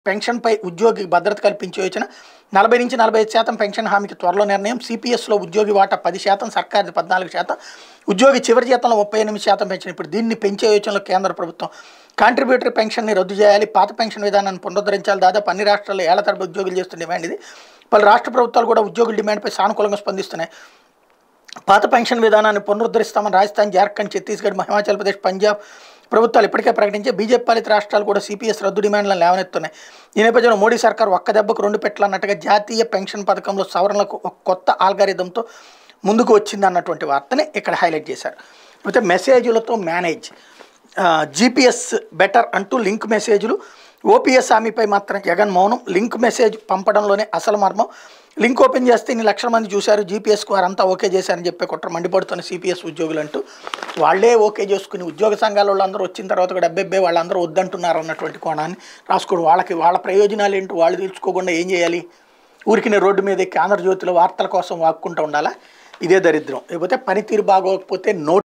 పెన్షన్పై ఉద్యోగికి భద్రత కల్పించే యోచన నలభై నుంచి నలభై ఐదు శాతం పెన్షన్ హామీకి త్వరలో నిర్ణయం సిపిఎస్లో ఉద్యోగి వాటా పది శాతం సర్కారు పద్నాలుగు శాతం ఉద్యోగి చివరి జీతంలో ముప్పై ఎనిమిది శాతం పెన్షన్ ఇప్పుడు దీన్ని పెంచే యోచనలో కేంద్ర ప్రభుత్వం కాంట్రిబ్యూటరీ పెన్షన్ని రద్దు చేయాలి పాత పెన్షన్ విధానాన్ని పునరుద్ధరించాలి దాదాపు అన్ని రాష్ట్రాల్లో ఏళ్ల తరబడి ఉద్యోగులు చేస్తున్న డిమాండ్ ఇది పలు రాష్ట్ర ప్రభుత్వాలు కూడా ఉద్యోగుల డిమాండ్పై సానుకూలంగా స్పందిస్తున్నాయి పాత పెన్షన్ విధానాన్ని పునరుద్ధరిస్తామని రాజస్థాన్ జార్ఖండ్ ఛత్తీస్గఢ్ హిమాచల్ ప్రదేశ్ పంజాబ్ ప్రభుత్వాలు ఇప్పటికే ప్రకటించే బీజేపీ పాలిత రాష్ట్రాలు కూడా సిపిఎస్ రద్దు డిమాండ్లను లేవనెత్తున్నాయి ఈ నేపథ్యంలో మోడీ సర్కార్ ఒక్క దెబ్బకు రెండు పెట్టాలన్నట్టుగా జాతీయ పెన్షన్ పథకంలో సవరణలకు ఒక కొత్త ఆల్గారిథంతో ముందుకు వచ్చింది అన్నటువంటి వార్తని ఇక్కడ హైలైట్ చేశారు అయితే మెసేజ్లతో మేనేజ్ జీపీఎస్ బెటర్ అంటూ లింక్ మెసేజ్లు ఓపీఎస్ హామీపై మాత్రం జగన్ మౌనం లింక్ మెసేజ్ పంపడంలోనే అసలు మర్మం లింక్ ఓపెన్ చేస్తే ఇన్ని లక్షల మంది చూశారు జీపీఎస్కు వారంతా ఓకే చేశారని చెప్పే కుట్ర మండిపడుతున్న సిపిఎస్ ఉద్యోగులు అంటూ వాళ్ళే ఓకే చేసుకుని ఉద్యోగ సంఘాల వాళ్ళందరూ వచ్చిన తర్వాత కూడా డబ్బెబ్బే వాళ్ళందరూ వద్దంటున్నారు అన్నటువంటి కోణాన్ని రాసుకోవడం వాళ్ళకి వాళ్ళ ప్రయోజనాలు ఏంటి వాళ్ళు తెలుసుకోకుండా ఏం చేయాలి ఊరికి రోడ్డు మీద ఎక్కి ఆంధ్రజ్యోతిలో వార్తల కోసం వాక్కుంటూ ఉండాలా ఇదే దరిద్రం లేకపోతే పనితీరు బాగోకపోతే నోట్